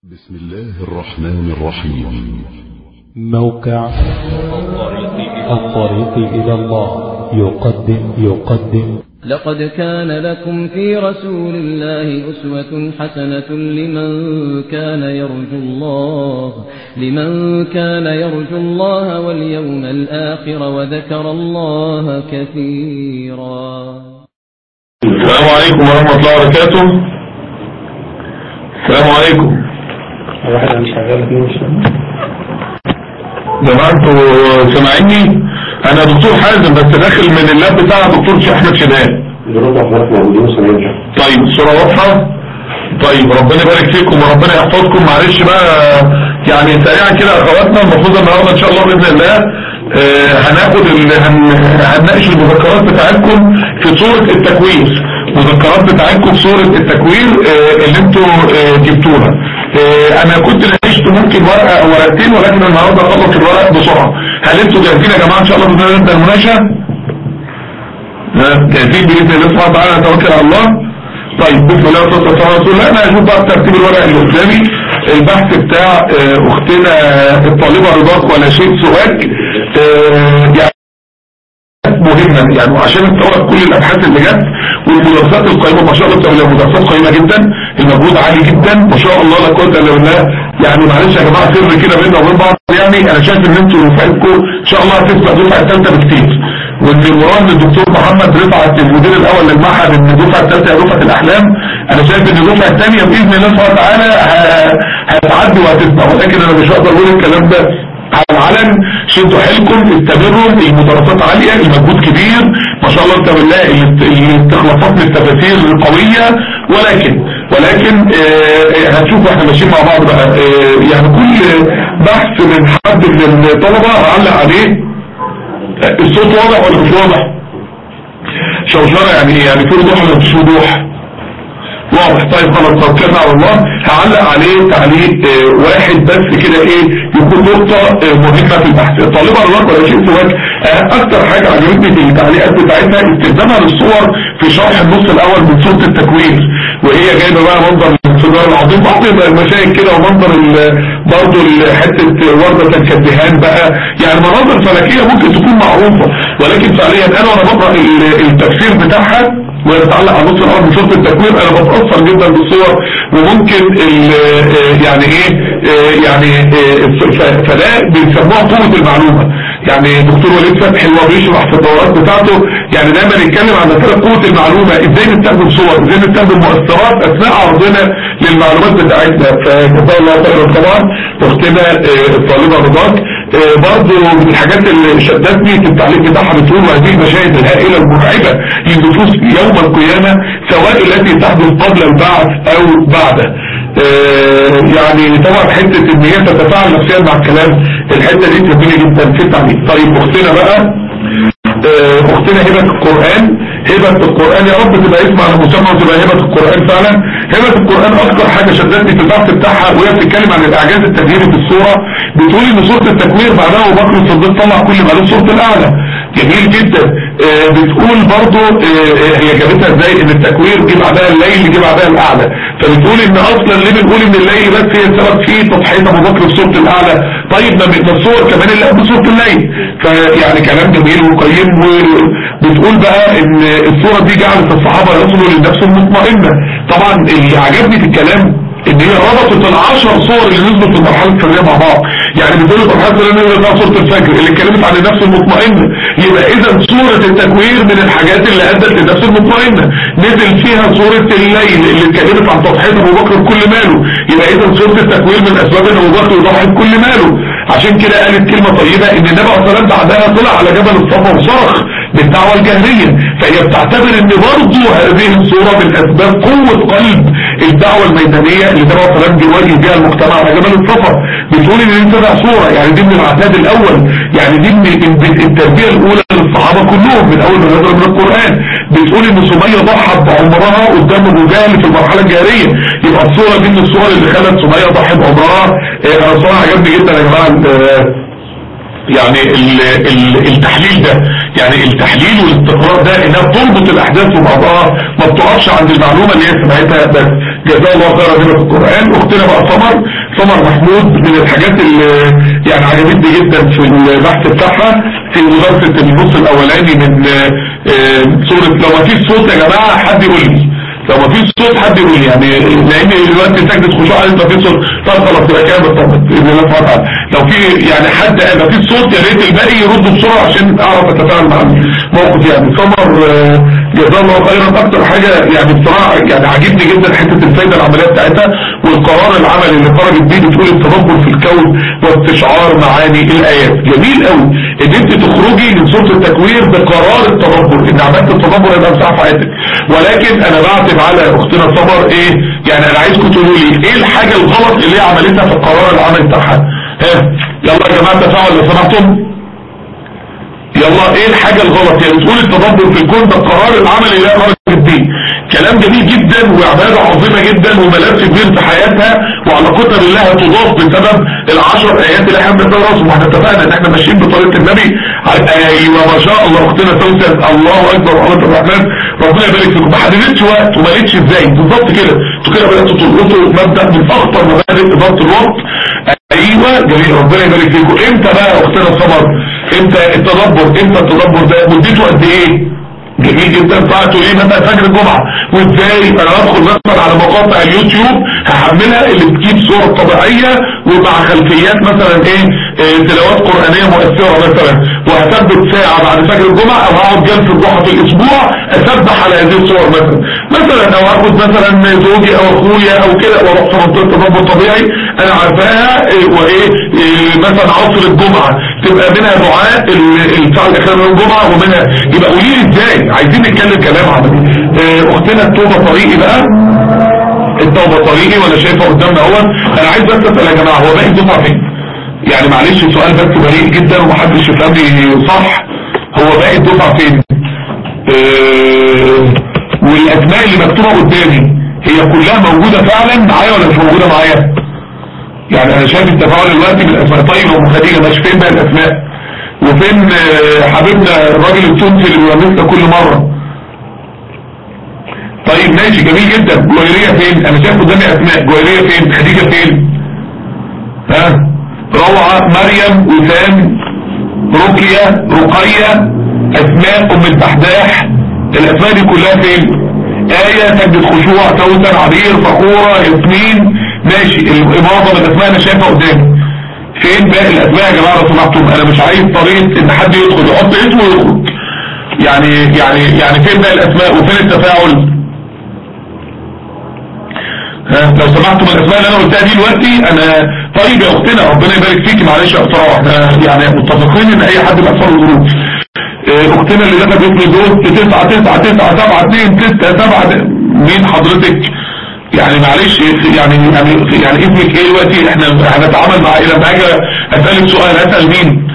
بسم الله الرحمن الرحيم موقع الطريق إلى الله يقدم يقدم لقد كان لكم في رسول الله أسوة حسنة لمن كان يرجو الله لمن كان يرجو الله واليوم الآخر وذكر الله كثيرا السلام عليكم ورحمة الله وبركاته السلام عليكم واحد مش شغال فيه مش جماعة انتوا سامعيني انا دكتور حازم بس داخل من اللاب بتاع دكتور احمد شداد يرد حضرتك موجودين سنرجع طيب الصورة واضحة طيب ربنا يبارك فيكم وربنا يحفظكم معلش بقى يعني سريعا كده يا اخواتنا المفروض النهارده ان شاء الله باذن الله آه، هناخد ال... هن... هنناقش المذكرات بتاعتكم في صورة التكوير المذكرات بتاعتكم في صورة التكوير آه، اللي انتوا آه، جبتوها آه، انا كنت ناقشت ممكن ورقة او ورقتين ولكن النهارده اخلص الورق بسرعة هل انتوا جاهزين يا جماعة ان شاء الله باذن الله نبدا المناقشة؟ ها، جاهزين باذن الله سبحانه وتعالى نتوكل على الله طيب بسم الله والصلاه والسلام على رسول الله انا هشوف بقى ترتيب الورق اللي قدامي البحث بتاع آه، اختنا الطالبه رضاك ولا شيء سواك آه، يعني مهمة يعني عشان نستوعب كل الابحاث اللي جت والمدرسات القائمة ما شاء الله بتبقى مدرسات قائمة جدا المجهود عالي جدا ما شاء الله لا قوة الا بالله يعني معلش يا جماعة سر كده بيننا وبين بعض يعني انا شايف ان انتوا دفعتكم ان شاء الله هتسبق دفعة الثالثة بكتير وان مراد الدكتور محمد رفعت المدير الاول للمعهد ان الدفعة الثالثة هي دفعة الاحلام انا شايف ان الدفعة الثانية باذن الله سبحانه وتعالى ه- هتعدي وهتسبق ولكن انا مش هقدر اقول الكلام ده على العلن شدوا حيلكم استمروا المدرسات عالية المجهود كبير ما شاء الله انت بالله الاست- الاستخلاصات من التفاسير قوية ولكن ولكن آه، هنشوف احنا ماشيين مع بعض بقى آه، يعني كل بحث من حد من الطلبة هعلق عليه آه، الصوت واضح ولا مش واضح شوشرة يعني ايه يعني في وضوح ولا مش وضوح واضح طيب خلاص توكلنا على الله هعلق عليه تعليق آه، واحد بس كده ايه يكون نقطة آه، مهمة في البحث الطالبة الله ولا شيء سواك آه، اكتر حاجة عجبتني في التعليقات بتاعتها استخدامها للصور في شرح النص الاول من سورة التكوين وهي جايبة بقى منظر الانفجار العظيم بعض المشاهد كده ومنظر ال- برضه ال- حتة وردة كالدهان بقى يعني مناظر فلكية ممكن تكون معروفة ولكن فعليا انا وانا بقرأ ال- التفسير بتاعها ويتعلق على النص الاول من سوره التكوير انا بتاثر جدا بالصور وممكن ال- آه، يعني ايه آه، يعني آه، ف- فده بيسموها قوه المعلومه يعني دكتور وليد فتحي وهو بيشرح في الدورات بتاعته يعني دايما يتكلم عن مساله قوه المعلومه ازاي نستخدم صور ازاي نستخدم مؤثرات اثناء عرضنا للمعلومات بتاعتنا فجزاه الله خيرا طبعا اختنا آه، الطالبه رضاك آه، برضه من الحاجات اللي شدتني في التعليق بتاعها بتقول هذه المشاهد الهائله المرعبه للنفوس يوم القيامه سواء التي تحدث قبل البعث او بعده. آه، يعني طبعا حته ان هي تتفاعل نفسيا مع الكلام الحته دي تهمني جدا في التعليق. طيب اختنا بقى آه، اختنا هبة القرآن هبة القرآن يا رب تبقى اسم على مسمى وتبقى هبة القرآن فعلا هبة القرآن اكتر حاجة شدتني في البحث بتاعها وهي بتتكلم عن الاعجاز التغييري في الصورة بتقول ان سورة التكوير بعدها ابو بكر الصديق طلع كل ما له سورة الاعلى جميل جدا آه، بتقول برضو آه، آه، هي جابتها ازاي ان التكوير جه بعدها الليل جه بعدها الاعلى فبتقول ان اصلا ليه بنقول ان الليل بس هي السبب في تضحية ابو بكر في سورة الاعلى طيب ما من الصور كمان اللي قبل سورة الليل فيعني كلام جميل وقيم وبتقول بقى ان الصورة دي جعلت الصحابة يصلوا للنفس المطمئنة طبعا اللي عجبني في الكلام ان هي ربطت العشر صور اللي نزلوا في المرحله السريه مع بعض يعني بتقول المرحله السريه نزلت فيها سوره الفجر اللي اتكلمت عن النفس المطمئنه يبقى اذا سوره التكوير من الحاجات اللي ادت للنفس المطمئنه نزل فيها سوره الليل اللي اتكلمت عن تضحيه ابو بكر بكل ماله يبقى اذا سوره التكوير من اسباب ان ابو بكر يضحي بكل ماله عشان كده قالت كلمه طيبه ان النبي عليه الصلاه والسلام بعدها طلع على جبل الصفا وصرخ بالدعوة الجهرية فهي بتعتبر ان برضو هذه الصورة من اسباب قوة قلب الدعوة الميدانية اللي النبي عليه الصلاة والسلام بيواجه بيها المجتمع على جبل الصفا بتقول ان دي تبع صورة يعني دي من العتاد الاول يعني دي من من التربية الاولى للصحابة كلهم من اول ما نزلوا من القرآن بتقول ان سمية ضحت بعمرها قدام الرجال في المرحلة الجاهلية يبقى الصورة دي من الصور اللي خلت سمية ضحت بعمرها آه، انا صراحة عجبني جدا يا جماعة آه، يعني ال ال التحليل ده يعني التحليل والاستقرار ده انها بتربط الاحداث ببعضها ما بتقفش عند المعلومه اللي هي سمعتها بس جزاه الله خيرا هنا في القران اختنا بقى سمر سمر محمود من الحاجات اللي يعني عجبتني جدا في البحث بتاعها في مدرسة النص الاولاني من آه، آه، سورة لو ما فيش صوت يا جماعة حد يقول لي لو ما فيش صوت حد يقول لي يعني لان دلوقتي سجدة خشوع قالت ما فيش صوت طب خلاص يبقى كده بالطبط باذن الله سبحانه وتعالى لو في يعني حد قال ما فيش صوت يا ريت الباقي يرد بسرعه عشان اعرف اتفاعل مع الموقف يعني سمر آه، جزاه الله خيرا اكتر حاجه يعني بصراحه يعني عاجبني جدا حته الفايده العمليه بتاعتها والقرار العملي اللي خرجت بيه بتقول التدبر في الكون واستشعار معاني الايات جميل قوي ان انت تخرجي من سوره التكوير بقرار التدبر ان عملت التدبر يبقى مساحه في حياتك ولكن انا بعتب على اختنا سمر ايه يعني انا عايزكم تقولوا لي ايه الحاجه الغلط اللي هي عملتها في القرار العملي بتاعها ها يلا يا جماعه تفاعل لو سمحتم يلا ايه الحاجة الغلط يعني تقول التدبر في الكون ده القرار العملي اللي خرجت بيه كلام جميل جدا وعبادة عظيمة جدا وملف كبير في حياتها وعلاقتها بالله هتضاف بسبب العشر ايات اللي احنا بندرسهم واحنا اتفقنا ان احنا ماشيين بطريقة النبي ايوه ما شاء الله اختنا سوسن الله اكبر ورحمة الرحمن ربنا يبارك فيكم ما حددتش وقت وما قالتش ازاي بالظبط كده انتوا كده بداتوا تلقطوا مبدا من اخطر مبادئ اداره الوقت ايوه جميل ربنا يبارك فيكم امتى بقى يا اختنا سمر امتى التدبر امتى التدبر ده مدته قد ايه جميل جدا ساعته ايه مثلا فجر الجمعة وازاي انا هدخل مثلا على مقاطع اليوتيوب هحملها اللي بتجيب صور طبيعية ومع خلفيات مثلا ايه, إيه تلاوات قرآنية مؤثرة مثلا وهثبت ساعة بعد فجر الجمعة او هقعد جلسة ضحى في الاسبوع اسبح على هذه الصور مثلا مثلا او هاخد مثلا زوجي او اخويا او كده واروح في منطقة تدبر طبيعي انا عارفاها إيه وايه إيه مثلا عصر الجمعة تبقى منها دعاء ال- الساعة الاخيرة من الجمعة ومنها يبقى قولي لي ازاي عايزين نتكلم كلام عملي آه، اختنا التوبة طريقي بقى التوبة طريقي وانا شايفه قدامنا اهو انا عايز بس اسال يا جماعة هو باقي الدفعة فين يعني معلش سؤال بس بريء جدا ومحدش يفهمني صح هو باقي الدفعة فين آه، والاسماء اللي مكتوبة قدامي هي كلها موجودة فعلا معايا ولا مش موجودة معايا يعني انا شايف التفاعل دلوقتي بالاسماء طيب ام خديجه ماشي فين بقى الاسماء وفين آه، حبيبنا الراجل التونسي اللي بيونسنا كل مره طيب ماشي جميل جدا جويريه فين انا شايف قدامي اسماء جويريه فين خديجه فين ها روعه مريم وسام رقيه رقيه اسماء ام الدحداح الاسماء دي كلها فين آية سجد خشوع توسن عبير فخورة ياسمين ماشي الإماضة من الأسماء أنا شايفها قدامي فين باقي الأسماء يا جماعة لو سمحتم أنا مش عايز طريقة إن حد يدخل يحط اسمه ويخرج يعني يعني يعني فين باقي الأسماء وفين التفاعل ها لو سمحتم الأسماء اللي أنا قلتها دي دلوقتي أنا طيب يا أختنا ربنا يبارك فيكي معلش يا أختنا احنا يعني متفقين إن أي حد بيحصل له ظروف آه، اختنا اللي دخلت اسم الزوج تسعة تسعة تسعة سبعة اتنين ستة سبعة مين حضرتك يعني معلش يعني يعني يعني اسمك ايه دلوقتي احنا هنتعامل مع ايه لما اجي اسالك سؤال اسال مين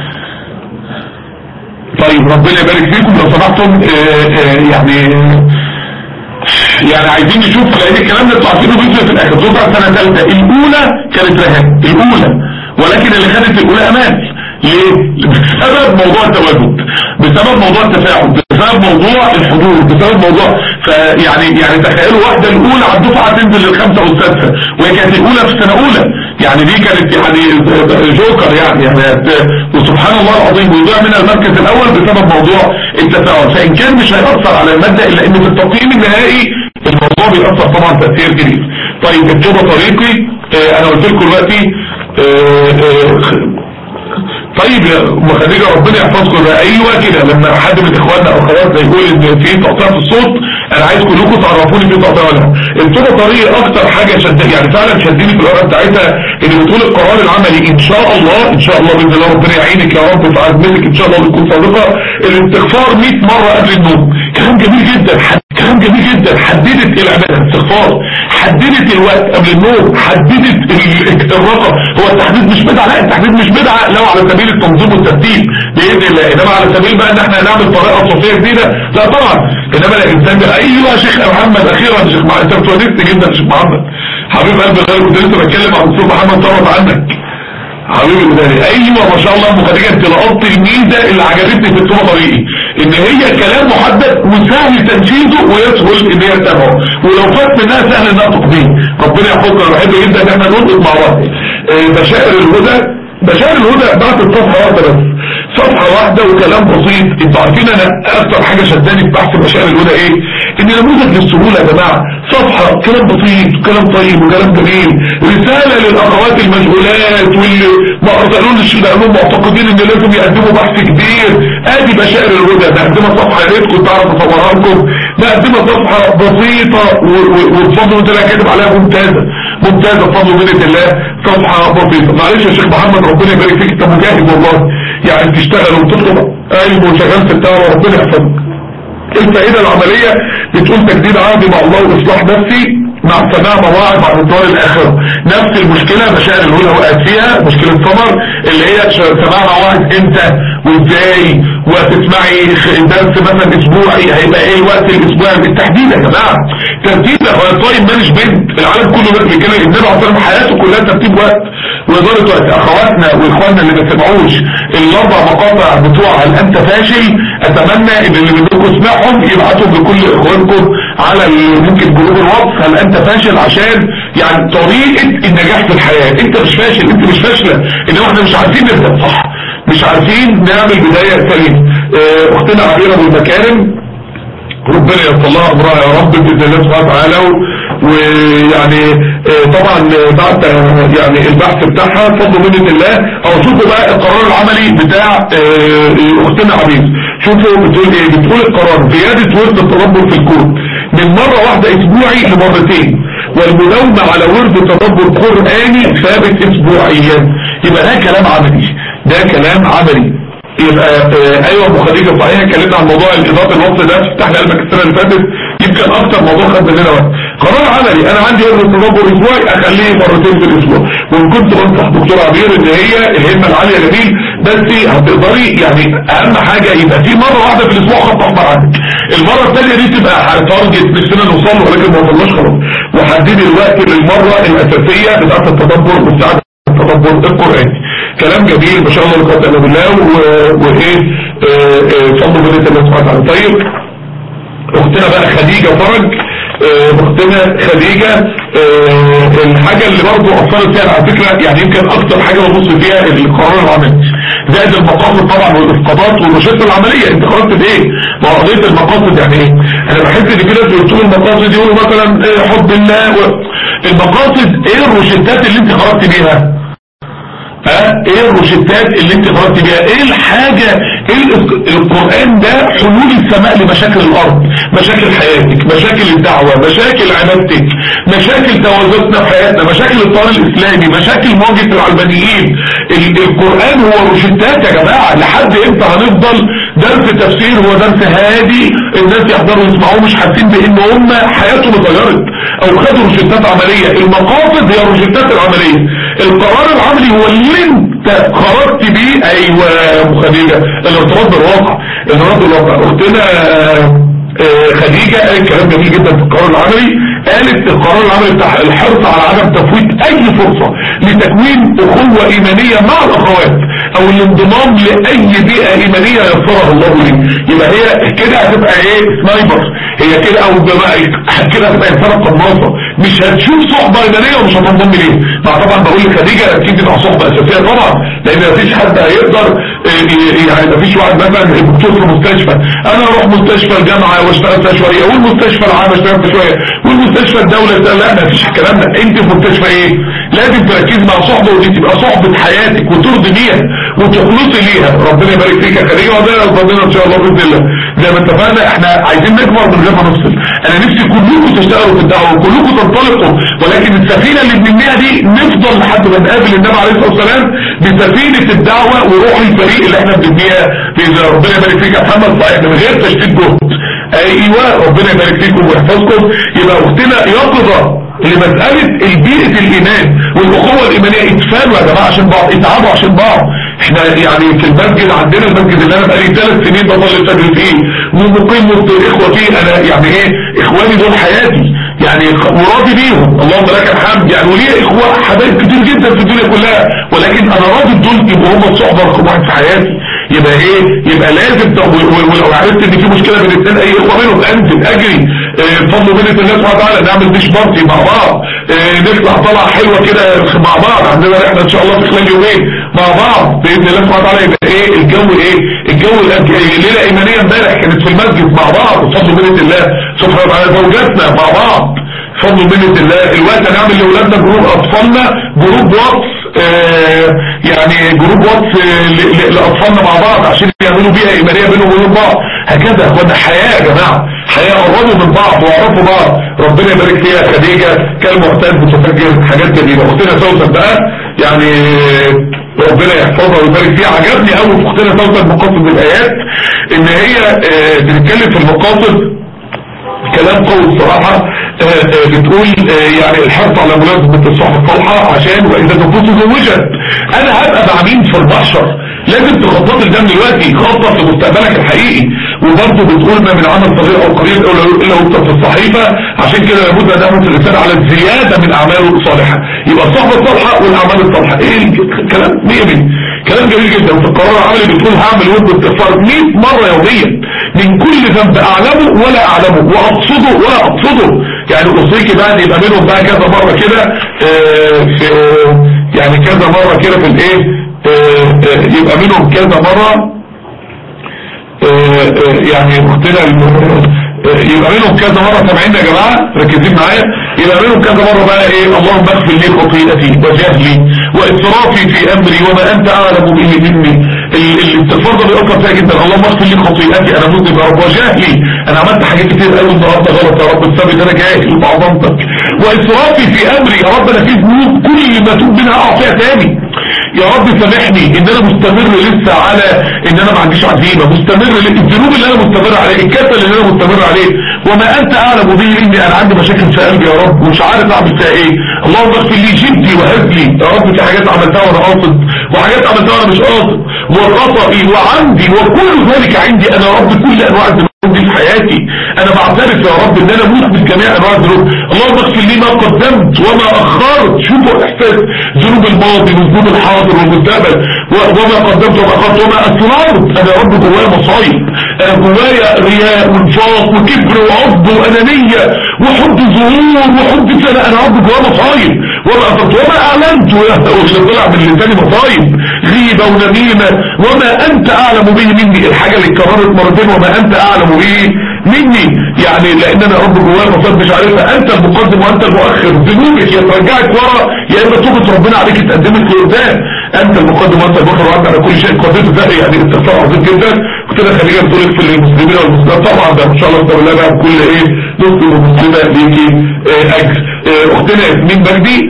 طيب ربنا يبارك فيكم لو سمحتم آه، آه، يعني يعني عايزين نشوف لان الكلام ده انتوا عارفينه بيفرق في الاخر دفعه سنه ثالثه الاولى كانت رهان الاولى ولكن اللي خدت الاولى امان ليه؟ بسبب موضوع التواجد بسبب موضوع التفاعل بسبب موضوع الحضور بسبب موضوع فيعني يعني تخيلوا واحدة الاولى على الدفعة تنزل للخمسة والسادسة وهي كانت الاولى في سنة اولى يعني دي كانت يعني جوكر يعني, يعني وسبحان الله العظيم ويضيع منها المركز الاول بسبب موضوع التفاعل فان كان مش هيأثر على المادة الا ان في التقييم النهائي الموضوع بيأثر طبعا تأثير كبير طيب التوبة طريقي آه انا قلت لكم دلوقتي آه آه طيب يا ام خديجه ربنا يحفظكم بقى ايوه كده لما حد من اخواننا او اخواتنا يقول ان في تقطيع في الصوت انا عايز كلكم تعرفوني في تقطيع ولا لا التوبه طريقي اكتر حاجه شد يعني فعلا شدني في الورقه بتاعتها ان بتقول القرار العملي ان شاء الله ان شاء الله باذن الله ربنا يعينك يا رب في عزمتك ان شاء الله تكون صادقه الاستغفار 100 مره قبل النوم كلام جميل جدا حد كلام جميل جدا حددت العباده الاستغفار حددت الوقت قبل النوم حددت ال- الرقم هو التحديد مش بدعه لا التحديد مش بدعه لو على سبيل التنظيم والترتيب باذن الله انما على سبيل بقى ان احنا نعمل طريقه صوفيه جديده لا طبعا انما الانسان ده ايوه يا شيخ محمد اخيرا يا شيخ محمد انت بتونسني جدا يا شيخ محمد حبيب قلبي غير كنت لسه بتكلم عن الدكتور محمد طرف عنك حبيبي الغالي ايوه ما شاء الله ام خديجه انت لقطت الميزه اللي عجبتني في التوبه طريقي ان هي كلام محدد وسهل تنفيذه ويسهل ان هي تتابعه ولو فات منها سهل انها تقضيه ربنا يحفظنا انا بحب جدا ان احنا نلقط مع بعض آه، بشائر الهدى بشائر الهدى بعت الصفحة واحدة بس صفحة واحدة وكلام بسيط انتوا عارفين انا اكتر حاجة شداني في بحث بشائر الهدى ايه ان نموذج للسهولة يا جماعة صفحة كلام بسيط وكلام طيب وكلام جميل رسالة للاخوات المشغولات واللي ما ارسلوش لانهم معتقدين ان لازم يقدموا بحث كبير ادي بشائر الهدى مقدمة صفحة يا ريت كنت اعرف اصورها لكم مقدمة صفحة بسيطة و- و- وبفضل الله تعالى كاتب عليها ممتازة ممتازة بفضل منة الله صفحة بسيطة معلش يا شيخ محمد ربنا يبارك فيك انت مجاهد والله يعني تشتغل وتطلب علم وشغال في الدعوة ربنا يحفظك الفائدة العملية بتقول تجديد عهدي مع الله واصلاح نفسي مع سماع مواعظ عن الدار الاخرة نفس المشكلة مشاعر الهدى وقعت فيها مشكلة سمر اللي هي ش- سماع مواعظ امتى وازاي وتسمعي خ- درس مثلا اسبوعي هيبقى ايه الوقت الاسبوعي بالتحديد يا جماعة ترتيب تايم مانجمنت العالم كله بس بيتكلم النبي عليه الصلاه والسلام حياته كلها ترتيب وقت وإدارة وقت اخواتنا واخواننا اللي ما سمعوش الاربع مقاطع بتوع هل انت فاشل اتمنى ان اللي منكم سمعهم يبعتوا لكل اخوانكم على ال- ممكن جروب الواتس هل انت فاشل عشان يعني طريقة النجاح في الحياة انت مش فاشل انت مش فاشلة انما احنا مش عارفين نبدأ صح مش عارفين نعمل بداية سليمة اه، اختنا عبيرة ابو المكارم ربنا ييسر لها امرها يا رب باذن الله سبحانه وتعالى و- ويعني آه، طبعا آه، بعد آه، يعني البحث بتاعها بفضل منة الله او شوفوا بقى القرار العملي بتاع آه، اختنا عبيد شوفوا بتقول ايه بتقول القرار زيادة ورد التدبر في الكون من مرة واحدة اسبوعي لمرتين والمداومة على ورد تدبر قرآني ثابت اسبوعيا يبقى ده كلام عملي ده كلام عملي يبقى آه، ايوه ابو خديجه صحيح اتكلمنا عن موضوع الاضافه الوصل ده فتح لي قلبك السنه اللي فاتت يمكن اكتر موضوع خد مننا وقت قرار عملي انا عندي ورد تدبر اسبوعي اخليه مرتين في الاسبوع وان كنت بنصح دكتور عبير ان هي الهمه العاليه جميل بس هتقدري يعني اهم حاجه يبقى في مره واحده في الاسبوع خط احمر عندك المره الثانيه دي تبقى تارجت نفسنا نوصل له ولكن ما وصلناش خلاص وحددي الوقت للمره الاساسيه بتاعت التدبر والسعاده التدبر القرآني كلام جميل ما شاء الله لا قوه الا بالله و- وايه آه، آه، فضل بنت الله سبحانه وتعالى طيب اختنا بقى خديجة فرج آه، اختنا خديجة آه، الحاجة اللي برضه اثرت فيها على فكرة يعني يمكن اكتر حاجة ببص فيها القرار العملي زائد المقاصد طبعا والاسقاطات والروشته العملية انت خرجت بايه ما هو قضية المقاصد يعني ايه انا بحس ان في ناس بيقولوا المقاصد يقولوا مثلا آه، حب الله و... المقاصد ايه الروشتات اللي انت خرجت بيها ها ايه الروشتات اللي انت خرجت بيها ايه الحاجة ايه الإس- القرآن ده حلول السماء لمشاكل الارض مشاكل حياتك مشاكل الدعوة مشاكل عبادتك مشاكل توازننا في حياتنا مشاكل الطار الاسلامي مشاكل مواجهة العلمانيين ال- القرآن هو روشتات يا جماعة لحد امتى هنفضل درس تفسير هو درس هادي الناس يحضروا يسمعوه مش حاسين بان هم حياتهم اتغيرت او خدوا روشتات عملية المقاصد هي الروشتات العملية القرار العملي هو اللي انت خرجت بيه ايوه يا ابو خديجة الارتباط بالواقع الارتباط بالواقع اختنا آه، خديجة قالت كلام جميل جدا في القرار العملي قالت القرار العملي بتاع الحرص على عدم تفويت اي فرصة لتكوين اخوة ايمانية مع الاخوات او الانضمام لاي بيئة ايمانية يسرها الله لي يبقى هي كده هتبقى ايه سنايبر هي كده او بقى كده هتبقى انسانة قناصة مش هتشوف صحبة ايمانية ومش هتنضم ليه مع طبعا بقول لخديجة اكيد تبقى صحبة اساسية طبعا لان مفيش حد هيقدر آه، يعني مفيش واحد مثلا دكتور في مستشفى انا اروح مستشفى الجامعة واشتغل فيها شوية والمستشفى العام اشتغل فيها شوية والمستشفى الدولة ده لا مفيش الكلام ده انت في مستشفى ايه لازم تركز مع صحبة ودي تبقى صحبة حياتك وترضي بيها وتخلصي ليها ربنا يبارك فيك يا خديجة وربنا يرضى ان شاء الله باذن الله زي ما اتفقنا احنا عايزين نكبر من غير ما نفصل انا نفسي كلكم تشتغلوا في الدعوه وكلكم تنطلقوا ولكن السفينه اللي بنبنيها دي نفضل لحد ما نقابل النبي عليه الصلاه والسلام بسفينه الدعوه وروح الفريق اللي احنا بنبنيها باذن الله ربنا يبارك فيك يا محمد صحيح من غير تشتيت جهد ايوه ربنا يبارك فيكم ويحفظكم يبقى اختنا يقظه لمسألة البيئة الإيمان والأخوة الإيمانية اتفانوا يا جماعة عشان بعض اتعبوا عشان بعض احنا يعني في المسجد عندنا المسجد اللي انا بقالي ثلاث سنين بصلي الفجر فيه ومقيم وسط الإخوة فيه انا يعني ايه إخواني دول حياتي يعني وراضي بيهم اللهم لك الحمد يعني وليه إخوة حبايب كتير جدا في الدنيا كلها ولكن أنا راضي بدول يبقوا هم الصحبة رقم واحد في حياتي يبقى ايه يبقى لازم ت- و- و- ولو عرفت ان في مشكله بين الاثنين اي اخوه منهم انزل اجري آه، بفضل منة الله سبحانه وتعالى نعمل ديش بارتي مع بعض آه، نطلع طلعه حلوه كده مع بعض عندنا رحله ان شاء الله في خلال يومين مع بعض باذن الله سبحانه وتعالى يبقى ايه الجو ايه الجو الأج- ليله ايمانيه امبارح كانت في المسجد مع بعض بفضل منة الله سبحانه وتعالى زوجاتنا مع بعض بفضل منة الله الوقت هنعمل لاولادنا جروب اطفالنا جروب واتس آه، يعني جروب واتس آه، ل- ل- لاطفالنا مع بعض عشان يعملوا بيها ايمانيه بينهم وبين بعض هكذا يا اخوانا حياه يا جماعه حياه قربوا من بعض ويعرفوا بعض ربنا يبارك فيها خديجه كان معتز متفجر حاجات جميله اختنا سوسن بقى يعني ربنا يحفظها ويبارك فيها عجبني قوي في اختنا سوسن مقاصد الايات ان هي آه، بتتكلم في المقاصد كلام قوي الصراحة آه، آه، بتقول آه، يعني الحرص على ملازمة الصحبة الصالحة عشان وإذا النفوس زوجت أنا هبقى مع مين في المحشر لازم تخطط لده من دلوقتي خطط لمستقبلك الحقيقي وبرضه بتقول ما من عمل صغير أو قليل إلا إلا يكتب في الصحيفة عشان كده لابد أن نعمل الإنسان على الزيادة من أعماله الصالحة يبقى الصحبة الصالحة والأعمال الصالحة إيه الكلام 100 100 كلام جميل جدا في القرار العملي بتقول هعمل ود استغفار 100 مرة يوميا من كل ذنب اعلمه ولا اعلمه واقصده ولا اقصده يعني اوصيك بقى ان يبقى منهم بقى كذا مرة كده آه، في يعني كذا مرة كده في الايه آه، آه، يبقى منهم كذا مرة آه، آه، يعني اختنا الم- آه، يبقى منهم كذا مرة سامعين يا جماعة ركزين معايا يبقى منهم كذا مرة بقى ايه اللهم اغفر لي خطيئتي وجهلي واسرافي في امري وما انت اعلم به مني ال- الاستغفار ده بيأثر فيها جدا اللهم اغفر لي خطيئتي انا مذنب يا رب وجهلي انا عملت حاجات كتير قوي النهارده غلط يا رب بسبب ان انا جاهل بعظمتك واسرافي في امري يا رب انا في ذنوب كل ما توب منها اقع فيها تاني يا رب سامحني ان انا مستمر لسه على ان انا ما عنديش عزيمه مستمر ل- الذنوب اللي انا مستمر عليه الكسل اللي انا مستمر عليه وما انت اعلم به اني انا عندي مشاكل في قلبي يا رب ومش عارف اعمل فيها ايه اللهم اغفر لي جدي وهزلي يا رب في حاجات عملتها وانا قاصد وحاجات عملتها وانا مش قاصد وخطئي وعندي وكل ذلك عندي انا يا رب كل انواع الذنوب دي في حياتي انا بعترف يا رب ان انا مذنب جميع انواع الذنوب اللهم اغفر لي ما قدمت وما اخرت شوفوا احساس ذنوب الماضي وذنوب الحاضر والمستقبل و- وما قدمت وما اخرت وما اسررت انا يا رب جوايا مصايب انا جوايا رياء ونفاق وكبر وعض وانانيه وحب ظهور وحب سنه انا يا رب جوايا مصايب وما اثرت وما اعلنت واللي طلع من لساني مصايب غيبه ونميمه وما انت اعلم به مني الحاجه اللي اتكررت مرتين وما انت اعلم به مني يعني لان انا رب جوايا مصاب مش عارفها انت المقدم وانت المؤخر ذنوبك يا ترجعك ورا يا اما توبه ربنا عليك تقدمك لقدام انت المقدم وانت المؤخر وانت على كل شيء قدير ده يعني استغفار عظيم جدا كنت انا خلينا بتقول لك في المسلمين والمسلمات طبعا ده ان شاء الله باذن الله بقى بكل ايه مسلم ومسلمه ليكي آه، اجر آه، اختنا ياسمين مجدي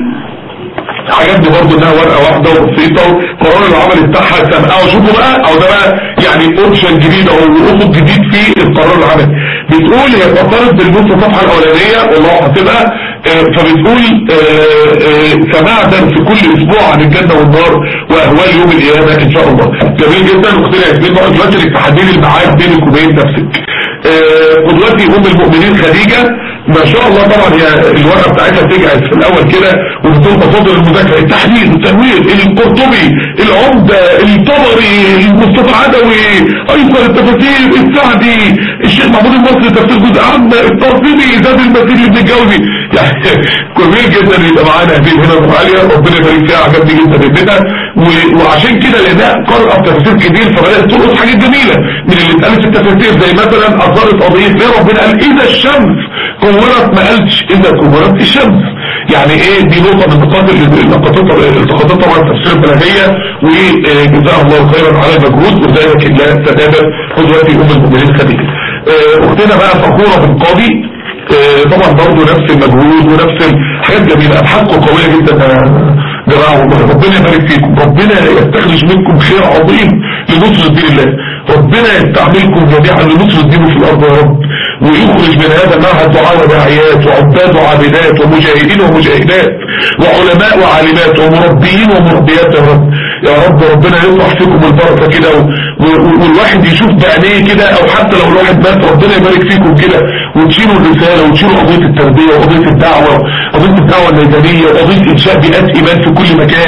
عجبني برضه انها ورقه واحده وبسيطه وقرار العمل بتاعها سامعه وشوفوا بقى او ده بقى يعني اوبشن جديد او افق جديد في القرار العملي بتقول هي فكرت بالنص الصفحه الاولانيه والله هتبقى آه، فبتقول آه، آه، سماع درس كل اسبوع عن الجنه والنار واهوال يوم القيامه ان شاء الله جميل جدا اختنا ياسمين بقى دلوقتي انك تحددي الميعاد بينك وبين نفسك آه، قدوتي ام المؤمنين خديجه ما شاء الله طبعا هي الورقه بتاعتها بتجهز في الاول كده وبتقول مصادر المذاكره التحليل التنوير القرطبي العمده الطبري المصطفى عدوي ايضا التفاسير السعدي الشيخ محمود المصري تفسير جزء عام الطاسمي زاد المسير ابن الجوزي يعني جميل جدا يبقى معانا هذه هنا ابو عليا ربنا يبارك فيها عجبني جدا ابنها و- وعشان كده لانها قرأت تفاسير كتير فبدات تلقط حاجات جميله من اللي اتقالت في التفاسير زي مثلا اثارت قضيه ليه ربنا قال اذا الشمس كورت ما قالش اذا كورت الشمس يعني ايه دي نقطه من النقاط اللي التقطتها التقطتها طبعا التفسير البلاغيه وجزاها الله خيرا على المجهود وذلك لا تتابع قدوتي ام المؤمنين خديجه آه، اختنا بقى فخوره بالقاضي آه، طبعا برضه نفس المجهود ونفس الحاجات جميله ابحاثكم قويه جدا يا جماعه والله ربنا يبارك فيكم ربنا يستخرج منكم خير عظيم لنصر دين الله ربنا يستعملكم جميعا لنصر دينه في الارض يا رب ويخرج من هذا المعهد دعاء وداعيات وعباد وعابدات ومجاهدين ومجاهدات وعلماء وعالمات ومربيين ومربيات يا رب يا رب ربنا يطرح فيكم البركه كده و- و- والواحد يشوف بعينيه كده او حتى لو الواحد مات ربنا يبارك فيكم كده وتشيلوا الرساله وتشيلوا قضيه التربيه وقضيه الدعوه قضيه الدعوه الميدانيه وقضيه انشاء بيئات ايمان في كل مكان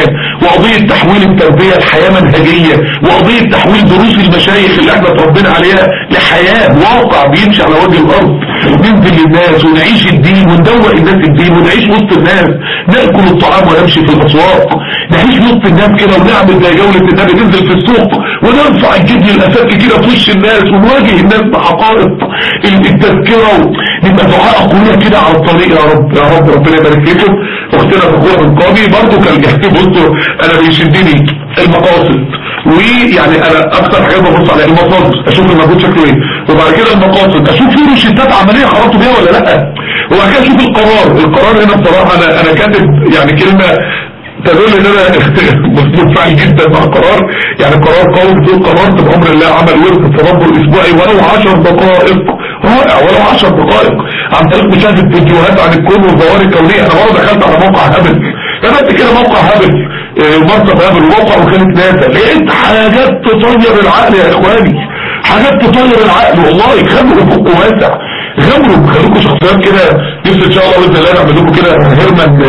وقضية تحويل التربية لحياة منهجية وقضية تحويل دروس المشايخ اللي احنا اتربينا عليها لحياة واقع بيمشي على وجه الارض ننزل للناس ونعيش الدين وندوق الناس الدين ونعيش وسط الناس ناكل الطعام ونمشي في الاسواق نعيش وسط الناس كده ونعمل زي جولة النبي ننزل في السوق ونرفع الجدي الاساسي كده في وش الناس ونواجه الناس بحقائق التذكرة نبقى دعاء اقوياء كده على الطريق يا رب يا رب ربنا يبارك فيكم اختنا فخورة من قابي برضه كان بيحكي بصوا انا بيشدني المقاصد ويعني انا اكتر حاجات ببص عليها المصادر اشوف المجهود شكله ايه وبعد كده المقاصد اشوف في روشتات عمليه خرجتوا بيها ولا لا وبعد كده اشوف القرار القرار هنا بصراحه انا انا كاتب يعني كلمه تدل ان انا متفاعل جدا مع القرار يعني قرار قوي بتقول قررت بامر الله عمل ورد التدبر الاسبوعي ولو 10 دقائق رائع ولو 10 دقائق عن طريق مشاهده فيديوهات عن الكون والظواهر الكونيه انا مره دخلت على موقع هابل كتبت كده موقع هابل مركب هابل وموقع وكاله ناسا لقيت حاجات تطير العقل يا اخواني حاجات تطير العقل والله خلوا افقكم واسع غمروا خليكم شخصيات كده نفسي ان شاء الله باذن الله نعمل لكم كده هيرمان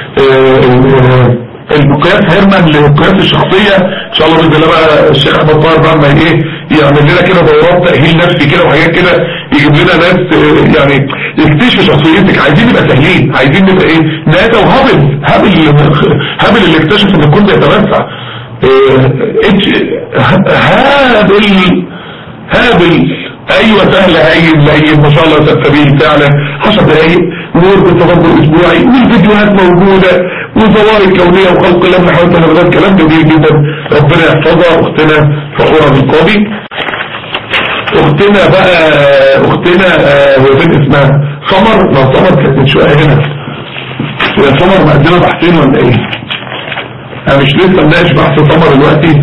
المقياس هيرمان للقياس الشخصية ان شاء الله باذن الله بقى الشيخ احمد طاهر بقى ما ايه يعمل لنا كده دورات تأهيل نفسي كده وحاجات كده يجيب لنا ناس يعني يكتشف شخصيتك عايزين نبقى سهلين عايزين نبقى ايه ناتا وهابل هابل هابل اللي اكتشف ان الكون بيتوسع هابل هابل ايوه سهل هين لين ما شاء الله سبيل فعلا 10 دقايق ورد التدبر اسبوعي والفيديوهات موجودة وظواهر كونية وخلق الله من حوالي تنبغات كلام جميل جدا ربنا يحفظها اختنا فخورة بالقاضي اختنا بقى اختنا هو فين اسمها سمر لو سمر كانت من شوية هنا يا سمر مقدمة بحثين ولا ايه انا مش لسه مناقش بحث سمر دلوقتي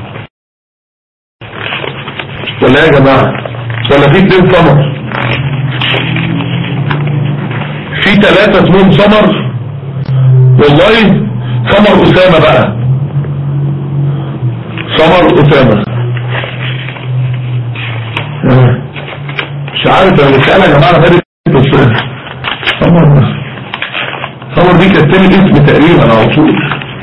ولا يا جماعة ولا في اتنين سمر في ثلاثة اسمهم سمر والله سمر أسامة بقى سمر أسامة مش عارف انا بسألها يا جماعة غير بس سمر سمر دي كانت تاني اسم تقريبا على طول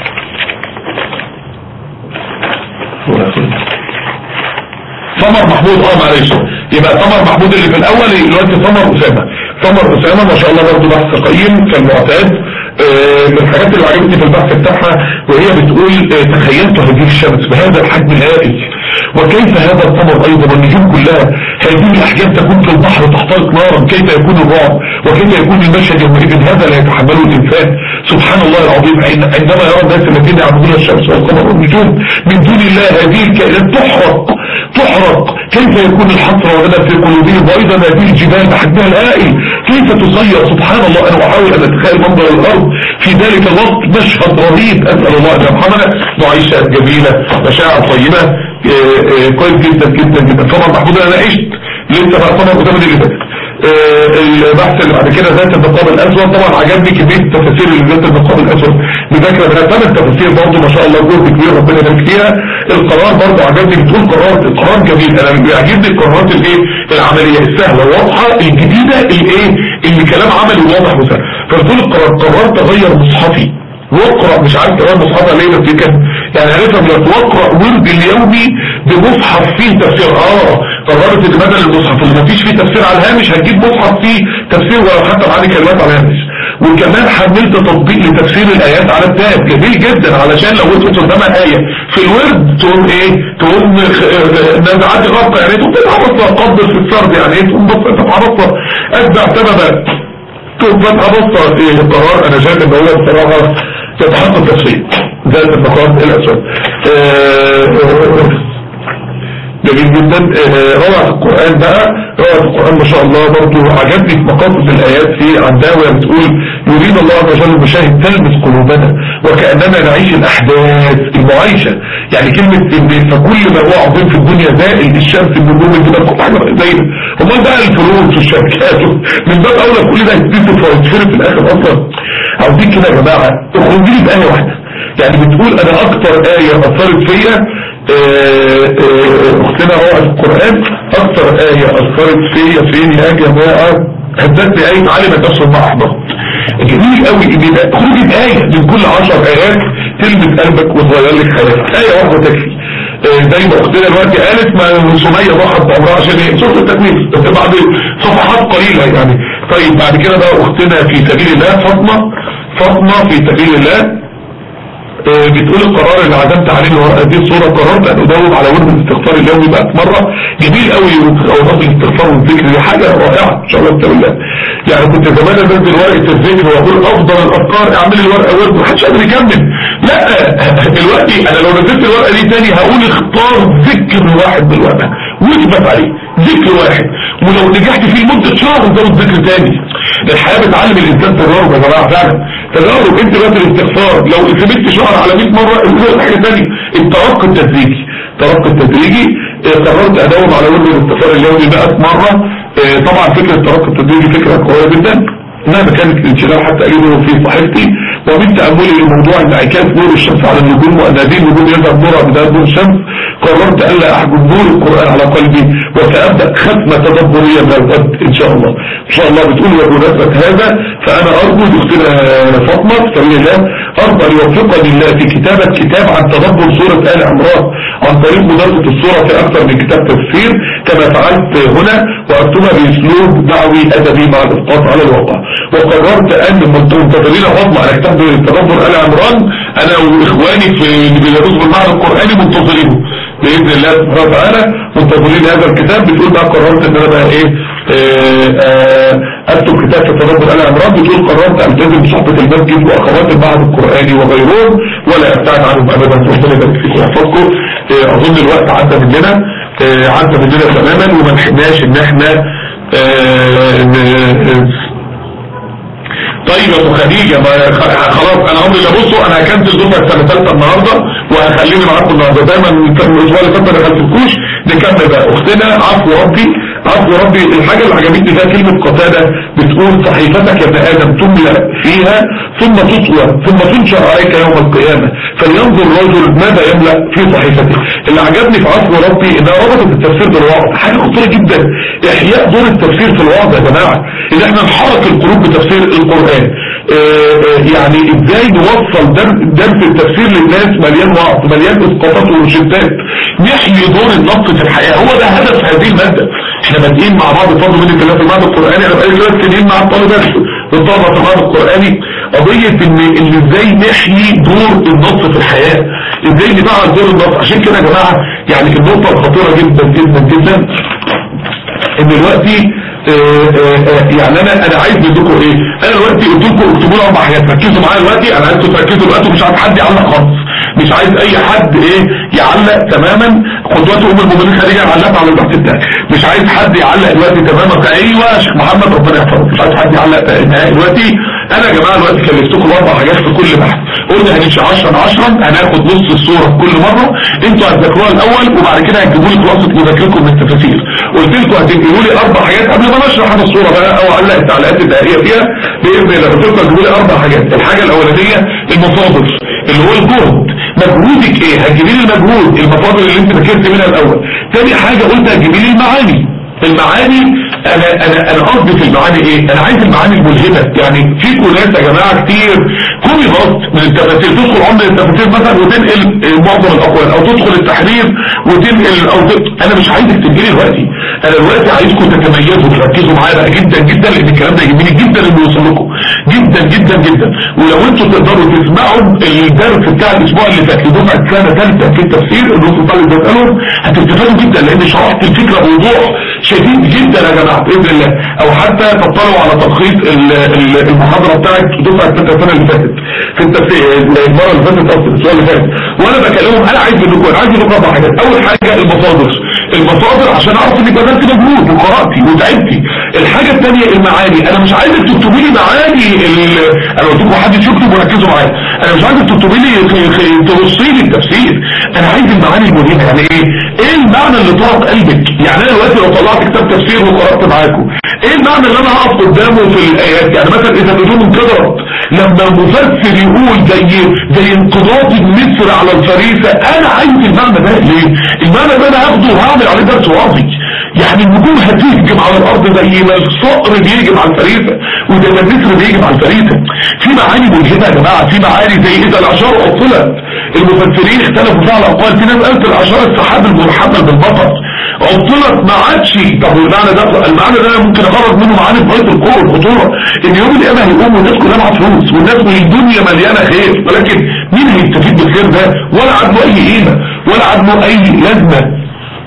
سمر محمود اه معلش يبقى سمر محمود اللي في الاول دلوقتي سمر اسامه سمر اسامه ما شاء الله برضه بحث قيم كالمعتاد آه من الحاجات اللي عجبتني في البحث بتاعها وهي بتقول آه تخيلت هذه الشمس بهذا الحجم الهائل وكيف هذا القمر ايضا والنجوم كلها هذه الاحجام تكون في البحر تحترق نارا كيف يكون الرعب وكيف يكون المشهد يومئذ هذا لا يتحمله الانسان سبحان الله العظيم عندما يرى الناس الذين يعبدون الشمس والقمر والنجوم من دون الله هذه الكائنات تحرق تحرق كيف يكون الحسرة والندم في قلوبهم وايضا هذه الجبال بحجمها الهائل كيف تصير سبحان الله انا احاول ان اتخيل منظر الارض في ذلك الوقت مشهد رهيب اسال الله ان يرحمنا معيشات جميله مشاعر طيبه كويس جدا جدا جدا طبعا محمود انا عشت لسه بقى طبعا قدام اللي فاتت البحث اللي بعد كده ذات النقاب الاسود طبعا عجبني كميه التفاسير اللي ذات النقاب الاسود مذاكره منها ثمان تفاسير برضه ما شاء الله جهد كبير ربنا يبارك فيها القرار برضه عجبني بتقول قرار قرار جميل انا بيعجبني القرارات الايه العمليه السهله واضحه الجديده الايه اللي كلام عملي واضح وسهل فبتقول القرار قررت اغير مصحفي واقرأ مش عارف كمان مصحفها ليه بس كده يعني عرفها دلوقتي واقرأ ورد اليومي بمصحف فيه تفسير اه قررت ان بدل المصحف اللي مفيش فيه تفسير على الهامش هتجيب مصحف فيه تفسير ولو حتى معاني كلمات على الهامش وكمان حملت تطبيق لتفسير الايات على التاب جميل جدا علشان لو وقفت قدامها ايه في الورد تقوم ايه تقوم نزعات غلطه يعني تقوم تتعرض قدر في السرد يعني ايه تقوم بص تتعرض اتبع سببا تقوم تتعرض ايه القرار انا شايف ان هو بصراحه تتحقق تفسير ذات النقاط الاسود جميل جدا روعة القرآن بقى روعة القرآن ما شاء الله برضو عجبني في مقاصد الآيات في عندها بتقول يريد الله عز وجل المشاهد تلمس قلوبنا وكأننا نعيش الأحداث المعايشة يعني كلمة إن فكل ما هو عظيم في الدنيا زائل الشمس النجوم الجبال كل حاجة زينا امال بقى الفلوس والشركات من باب أولى كل ده يتنسف ويتفرق في الآخر أصلا عاوزين كده يا جماعة اخرجي لي بآية واحدة يعني بتقول أنا أكتر آية أثرت فيا اختنا روعة القرآن اكتر آية اثرت فيا فين يا جماعة هدتني آية علمت نفس ما احبطت جميل قوي ان يبقى خروج بآية من كل عشر آيات تلمس قلبك وتغير لك حياتك آية واحدة تكفي آه، زي ما اختنا دلوقتي قالت ما سمية ضحت بعمرها عشان ايه سورة التكوين بس بعد صفحات قليلة يعني طيب بعد كده بقى اختنا في سبيل الله فاطمة فاطمة في سبيل الله آه، بتقول القرار اللي عزمت عليه اللي هو هذه الصورة قررت ان اداوم على ورد الاستغفار اليومي بقت مرة جميل قوي اوراق الاستغفار والذكر دي حاجة رائعة ان شاء الله بتقول الله يعني كنت زمان انزل ورقة الذكر واقول افضل الافكار اعمل الورقة ورد محدش قادر يكمل لا دلوقتي انا لو نزلت الورقة دي تاني هقول اختار ذكر واحد بالورقة واثبت عليه ذكر واحد ولو نجحت فيه لمدة شهر زود ذكر تاني الحياة بتعلم الانسان تجارب يا جماعة فعلا تجارب انت بس الاستغفار لو ثبت شهر على 100 مرة انت حاجة تانية الترقي التدريجي الترقي التدريجي اه، قررت اداوم على ورد الاستغفار اليومي 100 مرة اه، طبعا فكرة الترقي التدريجي فكرة قوية جدا مهما كانت الانشغال حتى اجده في صحيفتي ومن تأملي لموضوع انعكاس نور الشمس على النجوم وان هذه النجوم يذهب نورها بداية نور الشمس قررت الا احجب نور القرآن على قلبي وسأبدأ ختمة تدبرية من الغد ان شاء الله ان شاء الله بتقول وبمناسبة هذا فانا ارجو دكتورة فاطمة في سبيل الله ارجو ان يوفقني الله في كتابة كتاب عن تدبر سورة آل عمران عن طريق مدرسة السورة في اكثر من كتاب تفسير كما فعلت هنا واكتبها باسلوب دعوي ادبي مع الاسقاط على الواقع وقررت ان منتظرين فاطمة على كتاب تدبر آل عمران انا واخواني في اللي بيدرسوا بالمعنى القرآني منتظرينه بإذن الله سبحانه وتعالى منتظرين هذا الكتاب بتقول بقى قررت ان انا بقى ايه آه، آه، اكتب كتاب في تدبر آل عمران بتقول قررت التزم بصحبة المسجد واخوات المعهد القرآني وغيرهم ولا ابتعد عنهم ابدا ربنا يبارك فيكم ويحفظكم آه، اظن الوقت عدى مننا آه، عدى مننا تماما وما لحقناش ان احنا آه، ن- طيب يا ابو خديجه ما خ- خلاص انا عمري لا بصوا انا هكنسل دفعه سنه ثالثه النهارده وهخليني معاكم النهارده دايما كان الاسبوع اللي فات ما دخلتلكوش نكمل بقى اختنا عفو ربي عفو ربي الحاجه اللي عجبتني فيها كلمه قتاده بتقول صحيفتك يا ابن ادم تملى فيها ثم تطوى ثم تنشر عليك يوم القيامه فلينظر الرجل ماذا يملا في صحيفته اللي عجبني في عفو ربي انها ربطت التفسير بالوعظ حاجه خطيره جدا احياء دور التفسير في الوعظ يا جماعه ان احنا نحرك القلوب بتفسير القران آه، آه، يعني ازاي نوصل درس درس التفسير للناس مليان وعظ مليان اسقاطات وروشتات نحيي دور النص في الحياه هو ده هدف هذه الماده احنا بادئين مع بعض بفضل من الله في المعهد القراني انا بقالي ثلاث سنين مع الطالبات الطلبه في المعهد القراني قضيه ان ان ازاي نحيي دور النص في الحياه ازاي نفعل دور النص عشان كده يا جماعه يعني النقطه الخطيره جدا جدا جدا ان دلوقتي آه، آه، آه، يعني انا انا عايز منكم ايه انا دلوقتي قلت لكم اكتبوا لي اربع حاجات ركزوا معايا دلوقتي انا عايزكم تركزوا دلوقتي ومش عايز حد يعلق خالص مش عايز اي حد ايه يعلق تماما قدوات ام المؤمنين خديجه علقت على البحث بتاعي مش عايز حد يعلق دلوقتي تماما ايوه يا شيخ محمد ربنا يحفظك مش عايز حد يعلق نهائي دلوقتي انا يا جماعه دلوقتي كلفتكم اربع حاجات في كل بحث قلنا هنمشي 10 10 هناخد نص الصوره في كل مره انتوا هتذاكروها الاول وبعد كده هتجيبوا لي خلاصه مذاكرتكم من التفاسير قلت لكم هتنقلوا لي اربع حاجات قبل ما نشرح انا الصوره بقى او اعلق التعليقات الدائريه فيها باذن الله قلت لكم هتجيبوا لي اربع حاجات الحاجه الاولانيه المصادر اللي هو الجهد مجهودك ايه هتجيبي لي المجهود المصادر اللي انت ذاكرت منها الاول تاني حاجه قلت هتجيبي لي المعاني المعاني انا انا انا قصدي في المعاني ايه انا عايز المعاني الملهمه يعني فيكم ناس يا جماعه كتير كوني غلط من التفاسير تدخل عمر التفاسير مثلا وتنقل معظم الاقوال او تدخل التحرير وتنقل او ت... انا مش عايزك تنقلي دلوقتي انا دلوقتي عايزكم تتميزوا وتركزوا معايا بقى جدا جدا لان الكلام ده يهمني جدا انه يوصل لكم جدا جدا جدا ولو انتوا تقدروا تسمعوا الدرس بتاع الاسبوع اللي فات لدفعه سنه ثالثه في التفسير النص بتاع اللي بسالهم هتستفادوا جدا لان شرحت الفكره بوضوح شديد جدا يا جماعه باذن الله او حتى تطلعوا على تلخيص ال- ال- المحاضره بتاعت دفعه ثالثه السنه اللي فاتت في التفسير المره اللي فاتت اصلا الاسبوع اللي فات وانا بكلمهم انا عايز منكم انا عايز منكم اربع حاجات اول حاجه المصادر المصادر عشان اعرف انك بذلت مجهود وقراتي وتعبتي الحاجه الثانيه المعاني انا مش عايزك تكتبي لي معاني ال- انا قلت لكم حد يكتب وركزوا معايا انا مش عايزك تكتبي لي في- في- توصي لي التفسير انا عايز المعاني المهمه يعني ايه ايه المعنى اللي طرق قلبك يعني انا دلوقتي لو طلعت كتاب تفسير وقرات معاكم ايه المعنى اللي انا هقف قدامه في الايات يعني مثلا اذا بدون انقدرت لما المفسر يقول زي زي انقضاض النسر على الفريسه انا عايز المعنى ده ليه المعنى ده انا هاخده وهعمل عليه درس واضي يعني النجوم هتهجم على الارض زي ما الصقر بيهجم على الفريسه وزي ما النسر بيهجم على الفريسه في معاني ملهمه يا جماعه في معاني زي اذا العشار عطلت المفسرين اختلفوا فيها على الاقوال في ناس قالت العشار السحاب المرحبه بالمطر عطلت ما عادش طب المعنى ده المعنى ده ممكن اخرج منه معاني في غايه القوه والخطوره ان يوم القيامه هيقوم والناس كلها معاها فلوس والناس والدنيا مليانه خير ولكن مين هيستفيد بالخير ده ولا عنده اي قيمه ولا عنده اي لازمه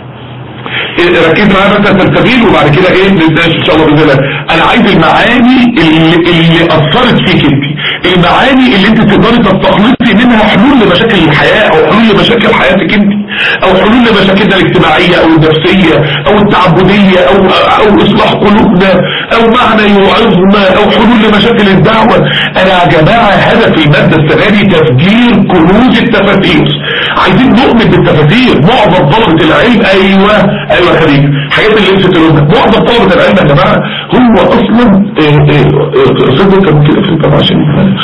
ركز معايا مثلا تلتبيل وبعد كده ايه نتناقش ان شاء الله باذن الله انا عايز المعاني اللي, اللي اثرت فيك انت المعاني اللي انت تقدري تستخلصي منها حلول لمشاكل الحياه او حلول لمشاكل حياتك انت او حلول لمشاكلنا الاجتماعيه او النفسيه او التعبديه او او اصلاح قلوبنا او معنى يوعظنا او حلول لمشاكل الدعوه انا يا جماعه هدف الماده السنه دي تفجير كنوز التفاسير عايزين نؤمن بالتفاسير معظم طلبه العلم ايوه ايوه يا خليل الحاجات اللي لسه تقولها معظم طلبه العلم يا جماعه هو اصلا صدق كان كده في الطبع عشان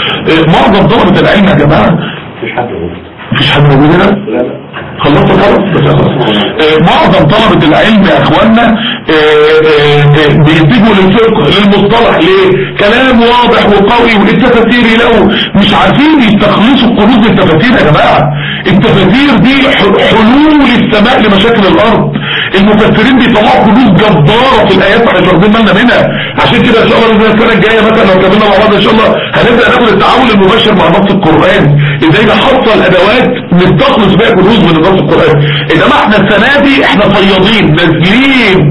معظم طلبه العلم يا جماعه مفيش حد موجود مفيش حد موجود هنا لا لا خلصت خلاص بس خلاص آه، معظم طلبة العلم يا اخوانا آه، آه، آه، بيتجهوا للفقه للمصطلح ليه كلام واضح وقوي والتفاسير له مش عارفين يستخلصوا قروض التفاسير يا جماعة التفاسير دي ح- حلول السماء لمشاكل الارض المفسرين بيطلعوا حلول جبارة في الايات احنا مش واخدين بالنا منها عشان كده ان شاء الله بإذن الله السنه الجايه مثلا لو كملنا مع بعض ان شاء الله هنبدا ناخد التعامل المباشر مع نص القران ازاي نحصل ادوات نستخلص بيها كنوز من نص القران انما احنا السنه دي احنا صيادين نازلين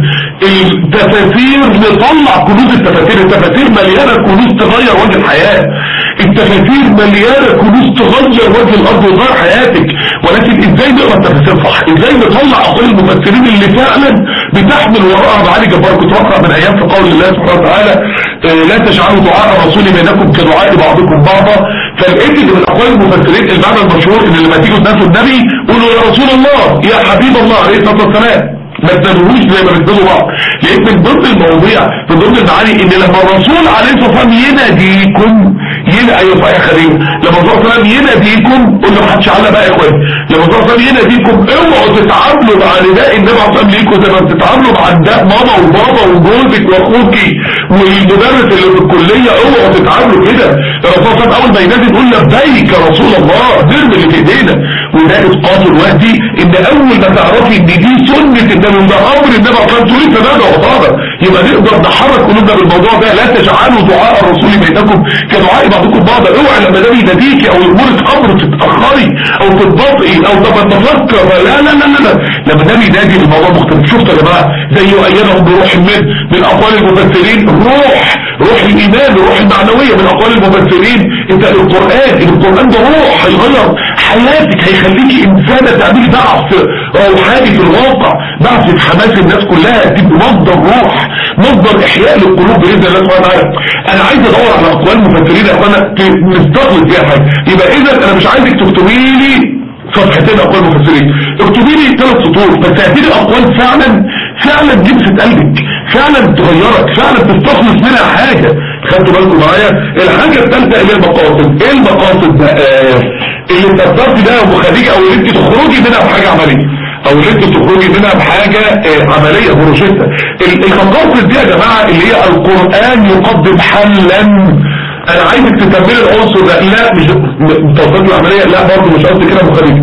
التفاسير نطلع كنوز التفاسير التفاسير مليانه كنوز تغير وجه الحياه التفاسير مليانه كنوز تغير وجه الارض وتغير حياتك ولكن ازاي نقرا التفاسير صح ازاي نطلع اقوال المفسرين اللي فعلا بتحمل وراءها معاني جباره كنت بقرا من ايام في قول الله سبحانه وتعالى آه، لا تجعلوا دعاء الرسول بينكم كدعاء بعضكم بعضا فلقيت ان من اقوال المفسرين المعنى المشهور ان لما تيجوا تنادوا النبي قولوا يا رسول الله يا حبيب الله عليه الصلاه والسلام ما تنادوهوش زي ما بتنادوا بعض لقيت من ضمن المواضيع من ضمن المعاني ان لما الرسول عليه الصلاه والسلام يناديكم ينا ايوه صحيح يا خليل لما الرسول عليه الصلاه والسلام يناديكم قول له محدش علق بقى يا اخوان لما الرسول عليه الصلاه والسلام يناديكم اوعوا تتعاملوا مع نداء النبي عليه الصلاه والسلام ليكم زي ما بتتعاملوا مع نداء ماما وبابا وجوزك واخوكي والمدرس اللي في الكليه اوعوا تتعاملوا كده الرسول صلى الله عليه وسلم اول ما ينادي نقول لبيك يا رسول الله نرمي اللي في ايدينا وده اسقاط دلوقتي ان اول ما تعرفي ان دي سنه النبي وده امر النبي عليه الصلاه والسلام تقولي تمام يا وطاره يبقى نقدر نحرك قلوبنا بالموضوع ده لا تجعلوا دعاء الرسول بينكم كدعاء بعضكم بعضا اوعى لما النبي يناديكي او يامرك امر تتاخري او تتبطئي او طب تفكر لا لا لا لا لا لما النبي ينادي الموضوع مختلف شفتوا يا جماعه زي ايدهم بروح من من اقوال المفسرين روح روح الايمان روح المعنويه من اقوال المفسرين انت القران القران ده روح هيغير حياتك هيخليكي انسانه تعملي بعث روحاني في الواقع بعث حماس الناس كلها تبقى مصدر روح مصدر احياء للقلوب باذن الله سبحانه وتعالى انا عايز ادور على اقوال المفسرين يا اخوانا ت- نستخلص بيها حاجه يبقى اذا انا مش عايزك تكتبي لي صفحتين اقوال مفسرين اكتبي لي ثلاث سطور بس هاتي لي اقوال فعلا فعلا لمست قلبك فعلا تغيرك فعلا تستخلص منها حاجه خدتوا بالكم معايا الحاجه الثالثه اللي هي المقاصد ايه المقاصد بقى اللي تقدرتي ده يا ابو خديجه او اللي انت تخرجي منها بحاجه عمليه او اللي انت تخرجي منها بحاجه آه، عمليه بروشته ال- المقاصد دي يا جماعه اللي هي القران يقدم حلا انا عايزك تكملي العنصر ده لا مش توصيل العمليه لا برضه مش قصدي كده يا ابو خديجه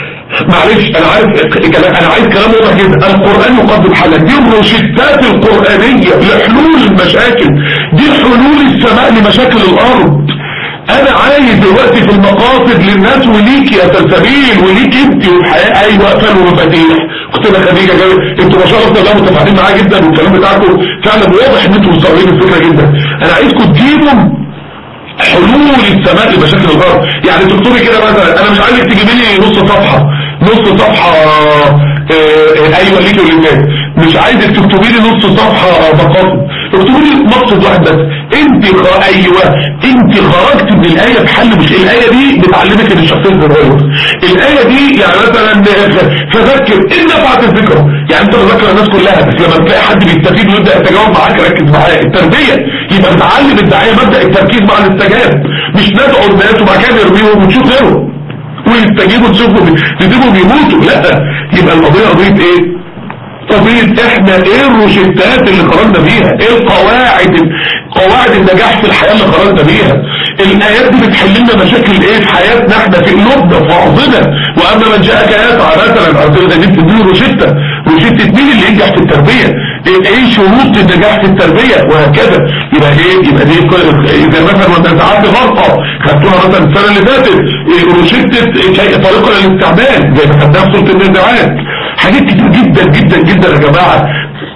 معلش انا عارف كلام انا عايز كلام واضح جدا القران يقدم حلا دي الروشتات القرانيه لحلول المشاكل دي حلول السماء لمشاكل الارض انا عايز دلوقتي في المقاصد للناس وليك يا سلسبيل وليك انت والحياه ايوه قفل ومفاتيح اختنا خديجه جاي انتوا ما شاء الله متفاهمين معايا جدا والكلام بتاعكم فعلا واضح ان انتوا مستوعبين الفكره جدا انا عايزكم تجيبوا حلول السماء لمشاكل الارض يعني تكتبي كده مثلا انا مش عايزك تجيبي لي نص صفحه نص صفحه آه، آه، ايوه ليكي وللناس مش عايزك تكتبي لي نص صفحه مقاصد اكتبي لي مقصد واحد بس انت خ... ايوه انت خرجت من الايه بحل مش الايه دي بتعلمك ان الشخصيه تتغير الايه دي يعني مثلا ف- فذكر ان نفعت الذكرى يعني انت بتذكر الناس كلها بس لما تلاقي حد بيستفيد ويبدا يتجاوب معاك ركز معاه التربيه يبقى تعلم الداعيه مبدا التركيز مع الاستجاب مش ندعو الناس وبعد كده نرميهم ونشوف غيرهم ويستجيبوا نشوفهم نسيبهم يموتوا لا يبقى القضيه قضيه ايه قضية احنا ايه الروشتات اللي خرجنا بيها ايه القواعد قواعد النجاح في الحياة اللي خرجنا بيها الايات دي بتحل لنا مشاكل ايه في حياتنا احنا في قلوبنا في عرضنا واما من جاءك يسعى مثلا عرضنا ده جبت دي روشتة روشتة مين اللي ينجح في التربية ايه ايه شروط النجاح في التربية وهكذا يبقى ايه يبقى دي كل- زي مثلا وانت ساعات غلطة خدتوها مثلا السنة اللي فاتت إيه روشتة إيه طريقة للاستعمال زي ما خدناها في سورة النزاعات حاجات كتير جدا جدا جدا يا جماعة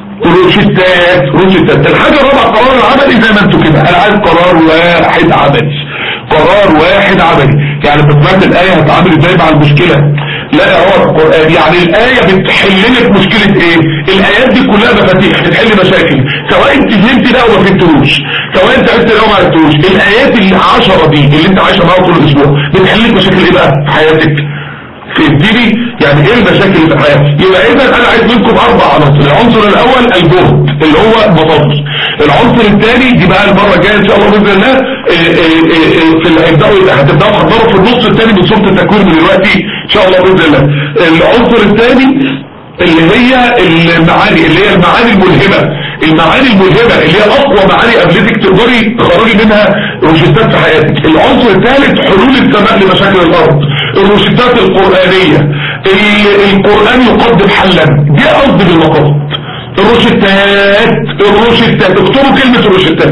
روشتات روشتات الحاجة الرابعة قرار العملي زي ما انتوا كده انا عايز قرار واحد عملي قرار واحد عملي يعني بسمعت الآية هتعامل ازاي مع المشكلة لا هو القرآن يعني الآية بتحل لك مشكلة ايه الآيات دي كلها مفاتيح بتحل مشاكل سواء انت فهمت ده او ما فهمتوش سواء انت عرفت ده او ما عرفتوش الآيات العشرة دي اللي انت عايشها معاها طول الاسبوع بتحل لك مشاكل ايه بقى في حياتك فهمتني يعني ايه المشاكل اللي في الحياة يبقى اذا انا عايز منكم اربع عناصر العنصر الاول الجهد اللي هو مصادر العنصر الثاني دي بقى المره الجايه ان شاء الله باذن الله إيه إيه إيه في اللي هيبداوا هتبداوا تحضروا في النص الثاني من سوره التكوين من دلوقتي ان شاء الله باذن الله العنصر الثاني اللي هي المعاني اللي هي المعاني الملهمة المعاني الملهمة اللي هي اقوى معاني قابلتك تقدري تخرجي منها روشتات في حياتك العنصر الثالث حلول السماء لمشاكل الارض الروشتات القرآنية ال- القرآن يقدم حلا دي قصد بالمقاصد الروشتات الروشتات اكتبوا كلمة الروشتات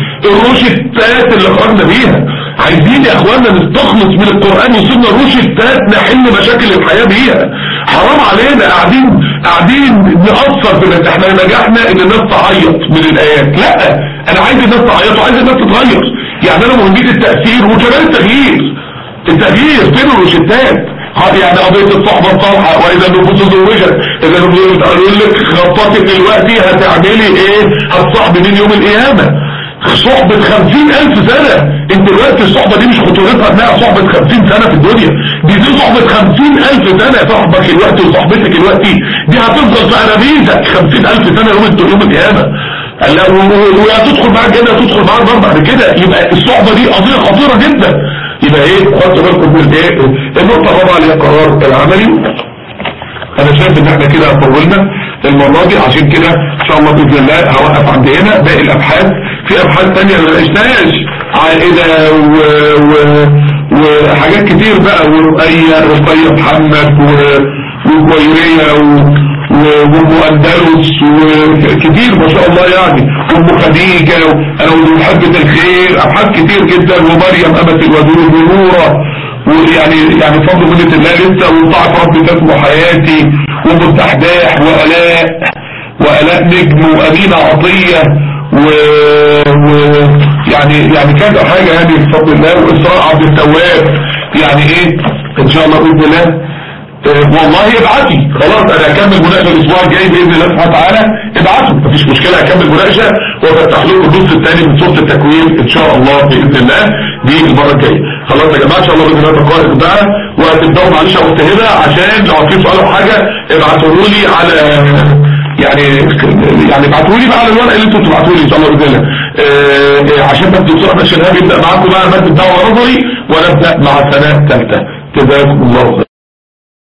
الروشتات اللي خرجنا بيها عايزين يا اخوانا نستخلص من القرآن يصيبنا روشتات نحل مشاكل الحياة بيها حرام علينا قاعدين قاعدين نأثر في الناس احنا نجحنا ان الناس تعيط من الايات لا انا عايز الناس تعيط وعايز الناس تتغير يعني انا مهمتي التأثير وكمان التغيير التغيير فين الروشتات ها يعني قضية الصحبة الصالحة واذا النفوس زوجت اذا النفوس قالوا لك خططك دلوقتي هتعملي ايه هتصاحبي من يوم القيامة صحبة خمسين الف سنة انت دلوقتي الصحبة دي مش خطورتها انها صحبة خمسين سنة في الدنيا دي دي صحبة خمسين الف سنة صاحبك الوقت وصحبتك الوقت دي هتفضل في انابيزك خمسين الف سنة يوم يوم القيامة قال لا ويا تدخل معاك الجنة تدخل معاك النار بعد كده يبقى الصحبة دي قضية خطيرة جدا يبقى ايه خدت بالكم من ايه النقطة الرابعة اللي هي القرار العملي انا شايف ان احنا كده طولنا المرة دي عشان كده ان شاء الله باذن الله هوقف عند هنا باقي الابحاث في ابحاث تانية ما ناقشناش عائلة و... و... وحاجات كتير بقى ورقية رقية محمد و... وجويرية و... وام اندلس وكتير ما شاء الله يعني وام خديجة انا ومحبة الخير ابحاث كتير جدا ومريم امة الودود ونورة ويعني يعني فضل منة الله لسه وطاعة ربي تسمو حياتي ومستحداح وآلاء وآلاء نجم وأمينة عطية و... و... يعني يعني كذا حاجة يعني بفضل الله وإسراء عبد التواب يعني ايه ان شاء الله بإذن الله والله ابعتي خلاص انا هكمل مناقشه الاسبوع الجاي باذن الله سبحانه وتعالى ابعتوا مفيش مشكله هكمل مناقشه وافتح لكم النص الثاني من سوره التكوين ان شاء الله باذن الله دي المره الجايه خلاص يا جماعه ان شاء الله باذن الله القائد بقى وهتبداوا معلش اخت هبه عشان لو في سؤال او حاجه ابعتوا لي على يعني يعني ابعتوا لي بقى على الورق اللي انتوا بتبعتوا لي ان شاء الله باذن الله آه، آه، عشان بس الدكتور احمد شنهاب يبدا معاكم بقى ماده دعوه نظري ونبدا مع سنه ثالثه جزاكم الله خيرا